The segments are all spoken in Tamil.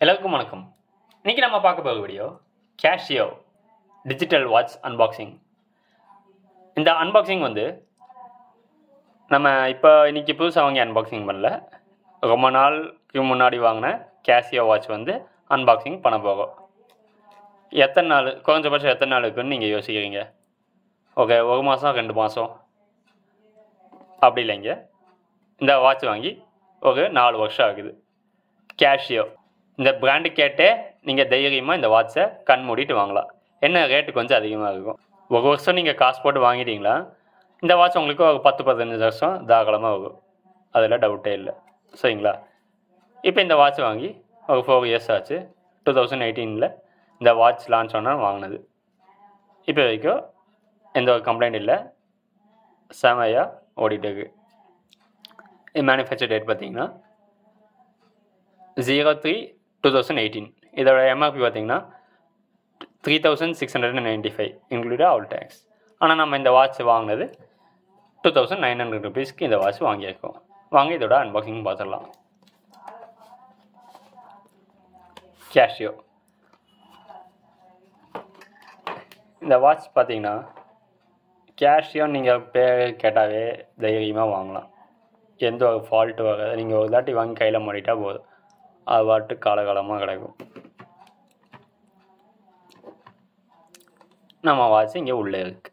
எல்லாருக்கும் வணக்கம் இன்னைக்கு நம்ம பார்க்க போகிற video Casio digital watch unboxing இந்த அன்பாக்சிங் வந்து நம்ம இப்போ இன்னைக்கு புதுசாக வாங்கி அன்பாக்சிங் பண்ணல ரொம்ப நாளுக்கு முன்னாடி வாங்கின கேஷியோ வாட்ச் வந்து அன்பாக்சிங் பண்ண போகும் எத்தனை நாள் குறைஞ்சபட்சம் எத்தனை நாள் இருக்குன்னு நீங்கள் யோசிக்கிறீங்க ஓகே ஒரு மாதம் ரெண்டு மாதம் அப்படி இல்லைங்க இந்த வாட்ச் வாங்கி ஒரு நாலு வருஷம் ஆகுது கேஷியோ இந்த பிராண்டு கேட்டே நீங்கள் தைரியமாக இந்த வாட்சை கண் மூடிட்டு வாங்கலாம் என்ன ரேட்டு கொஞ்சம் அதிகமாக இருக்கும் ஒரு வருஷம் நீங்கள் காசு போட்டு வாங்கிட்டீங்களா இந்த வாட்ச் உங்களுக்கு ஒரு பத்து பதினஞ்சு வருஷம் தாராளமாக வரும் அதில் டவுட்டே இல்லை சரிங்களா இப்போ இந்த வாட்ச் வாங்கி ஒரு ஃபோர் இயர்ஸ் ஆச்சு டூ தௌசண்ட் எயிட்டீனில் இந்த வாட்ச் லான்ச் ஆனால் வாங்கினது இப்போ வரைக்கும் எந்த ஒரு கம்ப்ளைண்ட் இல்லை செமையாக ஓடிட்டு இருக்கு மேனுஃபேக்சர் டேட் பார்த்தீங்கன்னா zero three two thousand eighteen இதோட எம்ஆர்பி பார்த்தீங்கன்னா three thousand six hundred and ninety five include all tax ஆனால் நம்ம இந்த வாட்ச் வாங்கினது டூ தௌசண்ட் நைன் ஹண்ட்ரட் ருபீஸ்க்கு இந்த வாட்ச் வாங்கியிருக்கோம் வாங்கி இதோட அன்பாக்சிங் பார்த்துடலாம் கேஷியோ இந்த வாட்ச் பார்த்தீங்கன்னா கேஷியோ நீங்கள் பேர் கேட்டாவே தைரியமாக வாங்கலாம் எந்த ஒரு ஃபால்ட்டு வராது நீங்கள் ஒரு தாட்டி வாங்கி கையில் மாட்டிட்டா போதும் அது பாட்டு காலகாலமாக கிடைக்கும் நம்ம வாட்ச் இங்கே உள்ளே இருக்கு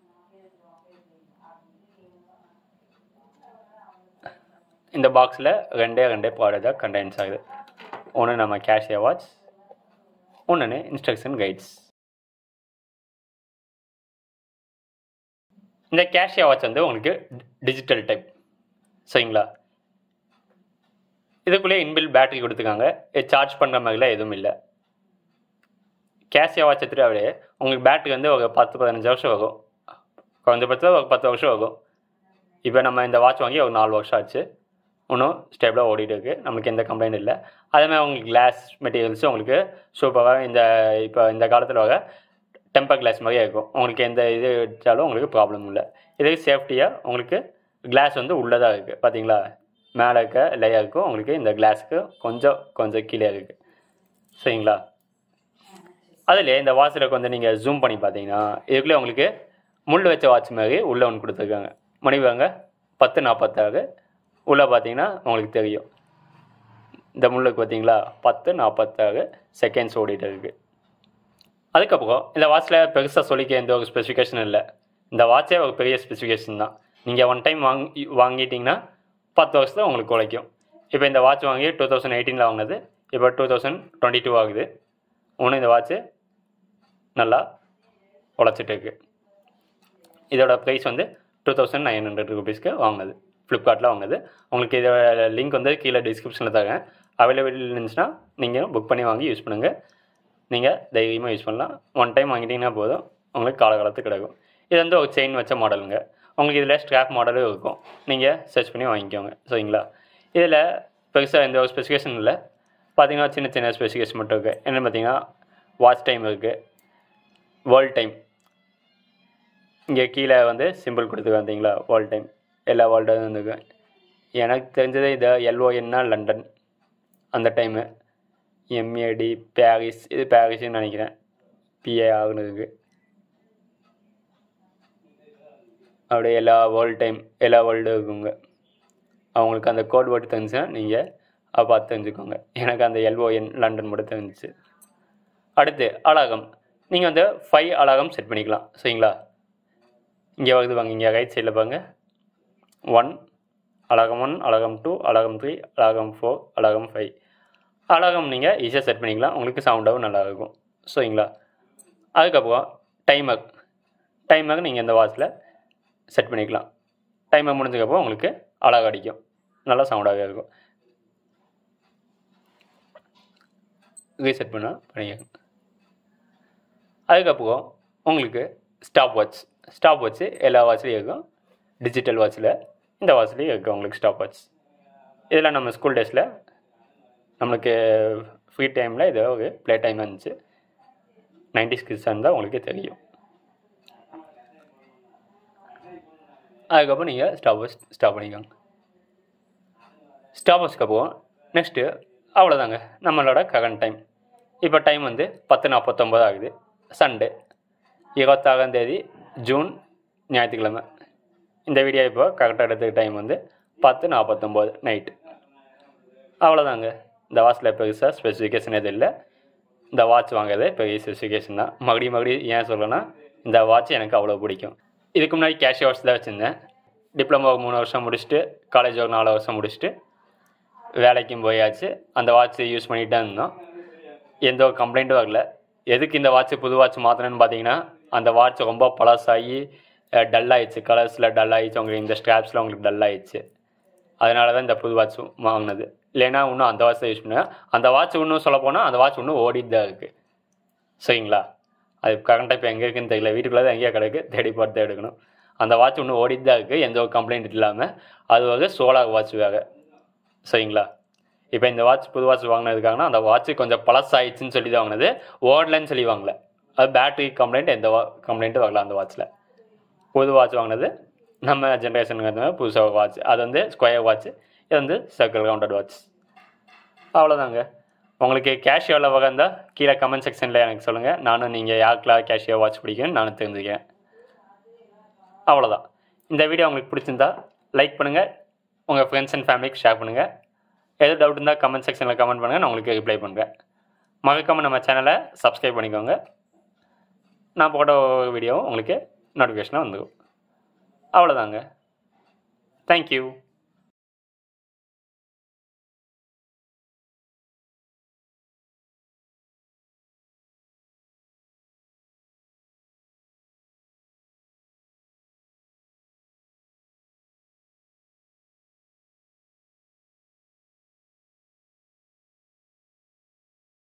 இந்த பாக்ஸில் ரெண்டே ரெண்டே ப்ராடக்ட் தான் கண்டென்ஸ் ஆகுது ஒன்று நம்ம கேஷியா வாட்ச் ஒன்று இன்ஸ்ட்ரக்ஷன் கைட்ஸ் இந்த கேஷியா வாட்ச் வந்து உங்களுக்கு டிஜிட்டல் டைப் சரிங்களா இதுக்குள்ளேயே இன்பில் பேட்டரி கொடுத்துருக்காங்க இது சார்ஜ் பண்ணுற மாதிரிலாம் எதுவும் இல்லை கேஷியா வாட்ச் எடுத்துகிட்டு அப்படியே உங்களுக்கு பேட்டரி வந்து ஒரு பத்து பதினஞ்சு வருஷம் வரும் குறைஞ்சபட்சம் ஒரு பத்து வருஷம் வரும் இப்போ நம்ம இந்த வாட்ச் வாங்கி ஒரு நாலு வருஷம் ஆச்சு இன்னும் ஸ்டேபிளாக ஓடிட்டு இருக்குது நம்மளுக்கு எந்த கம்ப்ளைண்ட் இல்லை அதேமாதிரி உங்களுக்கு கிளாஸ் மெட்டீரியல்ஸும் உங்களுக்கு சூப்பராக இந்த இப்போ இந்த காலத்தில் வர டெம்பர் கிளாஸ் மாதிரியே இருக்கும் உங்களுக்கு எந்த இது வச்சாலும் உங்களுக்கு ப்ராப்ளம் இல்லை இதுக்கு சேஃப்டியாக உங்களுக்கு கிளாஸ் வந்து உள்ளதாக இருக்குது பார்த்தீங்களா மேலே இருக்க லேயருக்கும் உங்களுக்கு இந்த கிளாஸுக்கு கொஞ்சம் கொஞ்சம் கீழே இருக்குது சரிங்களா அதில் இந்த வாட்சில் கொஞ்சம் நீங்கள் ஜூம் பண்ணி பார்த்தீங்கன்னா இதுக்குள்ளே உங்களுக்கு முள் வச்ச வாட்ச் மாதிரி உள்ளே ஒன்று கொடுத்துருக்காங்க மணி வாங்க பத்து நாற்பத்தாறு உள்ளே பார்த்தீங்கன்னா உங்களுக்கு தெரியும் இந்த முள்ளுக்கு பார்த்தீங்களா பத்து நாற்பத்தாறு செகண்ட்ஸ் ஓடிட்டு இருக்குது அதுக்கப்புறம் இந்த வாட்சில் பெருசாக சொல்லிக்க எந்த ஒரு ஸ்பெசிஃபிகேஷன் இல்லை இந்த வாட்சே ஒரு பெரிய ஸ்பெசிஃபிகேஷன் தான் நீங்கள் ஒன் டைம் வாங்கி வாங்கிட்டீங்கன்னா பத்து வருஷத்தில் உங்களுக்கு உழைக்கும் இப்போ இந்த வாட்ச் வாங்கி டூ தௌசண்ட் எயிட்டீனில் வாங்கினது இப்போ டூ தௌசண்ட் டுவெண்ட்டி டூ ஆகுது ஒன்று இந்த வாட்ச்சு நல்லா உழைச்சிட்டு இருக்கு இதோட ப்ரைஸ் வந்து டூ தௌசண்ட் நைன் ஹண்ட்ரட் ருபீஸ்க்கு வாங்கினது ஃப்ளிப்கார்ட்டில் வாங்கினது உங்களுக்கு இதோட லிங்க் வந்து கீழே டிஸ்கிரிப்ஷனில் தரேன் அவைலபிள் இருந்துச்சுன்னா நீங்கள் புக் பண்ணி வாங்கி யூஸ் பண்ணுங்கள் நீங்கள் தைரியமாக யூஸ் பண்ணலாம் ஒன் டைம் வாங்கிட்டீங்கன்னா போதும் உங்களுக்கு காலகாலத்துக்கு கிடைக்கும் இது வந்து ஒரு செயின் வச்ச மாடலுங்க உங்களுக்கு இதில் ஸ்ட்ராப் மாடலும் இருக்கும் நீங்கள் சர்ச் பண்ணி வாங்கிக்கோங்க சரிங்களா இதில் பெருசாக எந்த ஒரு ஸ்பெசிஃபிகேஷன் இல்லை பார்த்தீங்கன்னா சின்ன சின்ன ஸ்பெசிஃபிகேஷன் மட்டும் இருக்குது என்னென்னு பார்த்தீங்கன்னா வாட்ச் டைம் இருக்குது வேர்ல்ட் டைம் இங்கே கீழே வந்து சிம்பிள் கொடுத்துருக்கேன் பார்த்தீங்களா வேர்ல்ட் டைம் எல்லா வேர்ல்டும் வந்துருக்கு எனக்கு தெரிஞ்சது இது எல்ஓஎன்னா லண்டன் அந்த டைமு எம்ஏடி பாரிஸ் இது பாரிஸ்ன்னு நினைக்கிறேன் பிஏ ஆகுனதுக்கு அப்படியே எல்லா வேர்ல்ட் டைம் எல்லா வேர்ல்டும் இருக்குங்க அவங்களுக்கு அந்த கோட் வேர்டு தெரிஞ்சுன்னா நீங்கள் அதை பார்த்து தெரிஞ்சுக்கோங்க எனக்கு அந்த எல்ஓஎன் லண்டன் மட்டும் தெரிஞ்சிச்சு அடுத்து அலாகம் நீங்கள் வந்து ஃபைவ் அலாகம் செட் பண்ணிக்கலாம் சரிங்களா இங்கே வருது வாங்க இங்கே ரைட் சைடில் பாருங்க one alarm one alarm two alarm three alarm four alarm five alarm நீங்கள் ஈஸியாக செட் பண்ணிக்கலாம் உங்களுக்கு சவுண்டாகவும் நல்லா இருக்கும் சரிங்களா அதுக்கப்புறம் டைமர் டைமர் நீங்கள் இந்த வாட்சில் செட் பண்ணிக்கலாம் டைமர் முடிஞ்சதுக்கப்புறம் உங்களுக்கு அழகாக அடிக்கும் நல்லா சவுண்டாகவே இருக்கும் ரீசெட் பண்ணால் பண்ணிக்கோங்க அதுக்கப்புறம் உங்களுக்கு ஸ்டாப் வாட்ச் ஸ்டாப் வாட்ச்சு எல்லா வாட்ச்லேயும் இருக்கும் டிஜிட்டல் வாட்ச்சில் இந்த வாட்ச்லேயும் இருக்குது உங்களுக்கு ஸ்டாப் வாட்ச் இதில் நம்ம ஸ்கூல் டேஸில் நம்மளுக்கு ஃப்ரீ டைமில் இது ஒரு ப்ளே டைம் இருந்துச்சு நைன்டி ஸ்கிட்ஸாக இருந்தால் உங்களுக்கு தெரியும் அதுக்கப்புறம் நீங்கள் ஸ்டாப் வாட்ச் ஸ்டாப் பண்ணிக்கோங்க ஸ்டாப் வாட்ச்க்கு அப்புறம் நெக்ஸ்ட்டு அவ்வளோதாங்க நம்மளோட கரண்ட் டைம் இப்போ டைம் வந்து பத்து நாற்பத்தொம்போது ஆகுது சண்டே இருபத்தாறாம் தேதி ஜூன் ஞாயிற்றுக்கிழமை இந்த வீடியோ இப்போ கரெக்டாக எடுத்துக்க டைம் வந்து பத்து நாற்பத்தொம்போது நைட்டு அவ்வளோதாங்க இந்த வாட்சில் பெருசாக ஸ்பெசிஃபிகேஷன் எதுவும் இல்லை இந்த வாட்ச் வாங்குறது பெரிய ஸ்பெசிஃபிகேஷன் தான் மறுபடியும் மறுபடியும் ஏன் சொல்கிறேன்னா இந்த வாட்ச் எனக்கு அவ்வளோ பிடிக்கும் இதுக்கு முன்னாடி கேஷ் வாட்ச் தான் வச்சுருந்தேன் டிப்ளமோ ஒரு மூணு வருஷம் முடிச்சுட்டு காலேஜ் ஒரு நாலு வருஷம் முடிச்சுட்டு வேலைக்கும் போயாச்சு அந்த வாட்ச் யூஸ் பண்ணிட்டு தான் இருந்தோம் எந்த ஒரு கம்ப்ளைண்ட்டும் வரல எதுக்கு இந்த வாட்ச் புது வாட்ச் மாற்றணும்னு பார்த்தீங்கன்னா அந்த வாட்ச் ரொம்ப பழசாகி டல் ஆயிடுச்சு கலர்ஸில் டல் ஆயிடுச்சு உங்களுக்கு இந்த ஸ்ட்ராப்ஸில் உங்களுக்கு டல் ஆயிடுச்சு அதனால தான் இந்த புது வாட்ச் வாங்கினது இல்லைன்னா இன்னும் அந்த வாட்ச் தான் யூஸ் பண்ணுவேன் அந்த வாட்ச் இன்னும் சொல்ல போனால் அந்த வாட்ச் இன்னும் ஓடிட்டு தான் இருக்குது சரிங்களா அது கரண்ட்டாக இப்போ எங்கே இருக்குன்னு தெரியல வீட்டுக்குள்ளே தான் எங்கேயா கிடக்கு தேடி பார்த்து தான் எடுக்கணும் அந்த வாட்ச் இன்னும் ஓடிட்டு தான் இருக்குது எந்த ஒரு கம்ப்ளைண்ட் இல்லாமல் அது வந்து சோலார் வாட்ச் வேறு சரிங்களா இப்போ இந்த வாட்ச் புது வாட்ச் வாங்கினதுக்காகனா அந்த வாட்ச் கொஞ்சம் பழசாயிடுச்சுன்னு சொல்லி தான் வாங்கினது ஓடலன்னு சொல்லி வாங்கல அது பேட்டரி கம்ப்ளைண்ட் எந்த வா கம்ப்ளைண்ட்டும் வரல அந்த வாட்ச்சில் புது வாட்ச் வாங்கினது நம்ம ஜென்ரேஷனுக்கு புதுசாக வாட்ச் அது வந்து ஸ்கொயர் வாட்ச் இது வந்து சர்க்கிள் கவுண்டட் வாட்ச் அவ்வளோதாங்க உங்களுக்கு கேஷியோ எவ்வளோ வகை இருந்தால் கீழே கமெண்ட் செக்ஷனில் எனக்கு சொல்லுங்கள் நானும் நீங்கள் யாருக்கெல்லாம் கேஷியோ வாட்ச் பிடிக்கும்னு நானும் தெரிஞ்சுக்கிறேன் அவ்வளோதான் இந்த வீடியோ உங்களுக்கு பிடிச்சிருந்தா லைக் பண்ணுங்கள் உங்கள் ஃப்ரெண்ட்ஸ் அண்ட் ஃபேமிலிக்கு ஷேர் பண்ணுங்கள் எது டவுட் இருந்தால் கமெண்ட் செக்ஷனில் கமெண்ட் பண்ணுங்கள் நான் உங்களுக்கு ரிப்ளை பண்ணுறேன் மறக்காமல் நம்ம சேனலை சப்ஸ்கிரைப் பண்ணிக்கோங்க நான் போட்ட வீடியோவும் உங்களுக்கு நோட்டிஃபிகேஷனாக வந்துடும் அவ்வளோதாங்க தேங்க்யூ